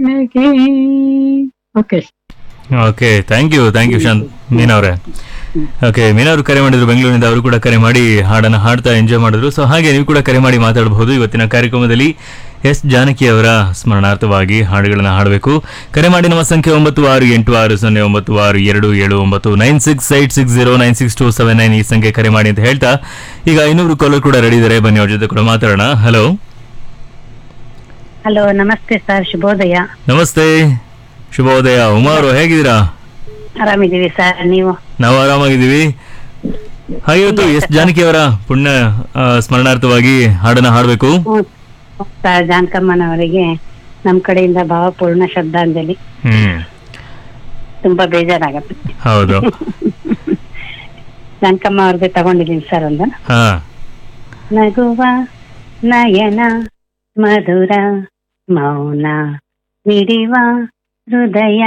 ನಿನಗೆ okay okay thank you thank you Shanth Meena ಅವರೇ okay ಮೀನಾ ಅವರು ಕರೆ ಮಾಡಿದ್ರು ಬೆಂಗಳೂರಿನಿಂದ ಅವರು ಕೂಡ ಕರೆ ಮಾಡಿ ಹಾಡನ್ನು ಹಾಡ್ತಾ ಎಂಜಾಯ್ ಮಾಡಿದ್ರು ಸೊ ಹಾಗೆ ನೀವು ಕೂಡ ಕರೆ ಮಾಡಿ ಮಾತಾಡಬಹುದು ಇವತ್ತಿನ ಕಾರ್ಯಕ್ರಮದಲ್ಲಿ ಎಸ್ ಜಾನಕಿ ಅವರ ಸ್ಮರಣಾರ್ಥವಾಗಿ ಹಾಡುಗಳನ್ನು ಹಾಡಬೇಕು ಕರೆ ಮಾಡಿ ನಮ್ಮ ಸಂಖ್ಯೆ ಒಂಬತ್ತು ಆರು ಎಂಟು ಆರು ಸೊನ್ನೆ ಒಂಬತ್ತು ಆರು ಎರಡು ಏಳು ಒಂಬತ್ತು nine six eight six zero nine six two seven nine ಈ ಸಂಖ್ಯೆ ಕರೆ ಮಾಡಿ ಅಂತ ಹೇಳ್ತಾ ಈಗ ಇನ್ನೊಬ್ರು ಕಾಲರ್ ಕೂಡ ರೆಡಿ ಇದ್ದಾರೆ ಬನ್ನಿ ಅವ್ರ ಜೊತೆ ಕೂಡ ಮಾತಾಡೋಣ ಹಲೋ ಹಲೋ ನಮಸ್ತೆ ಸರ್ ಶುಭೋದಯ ನಮಸ್ತೆ ಶುಭೋದಯ ಉಮಾ ಅವರು ಹೇಗಿದ್ದೀರಾ ಆರಾಮಿದ್ದೀವಿ ಸರ್ ನೀವು ನಾವು ಆರಾಮಾಗಿದ್ದೀವಿ ಹಾಗೆ ಇವತ್ತು ಎಸ್ ಜಾನಕಿ ಅವರ ಪುಣ್ಯ ಆ, ಸ್ಮರಣಾರ್ಥವಾಗಿ ಹಾಡನ್ನ ಹಾಡಬೇಕು ಹ್ಮ್. ಸರ್ ಜಾನಕಮ್ಮನವರಿಗೆ ನಮ್ ಕಡೆಯಿಂದ ಭಾವಪೂರ್ಣ ಶ್ರದ್ಧಾಂಜಲಿ ಹ್ಮ್ ತುಂಬಾ ಬೇಜಾರಾಗತ್ತೆ ಹೌದು ಜಾನಕಮ್ಮ ಅವ್ರದ್ದು ತಗೊಂಡಿದ್ದೀನಿ ಸರ್ ಒಂದು ಹಾ ನಗುವ ನಯನ ಮಧುರ ಮೌನ ಮಿಡಿವ ಹೃದಯ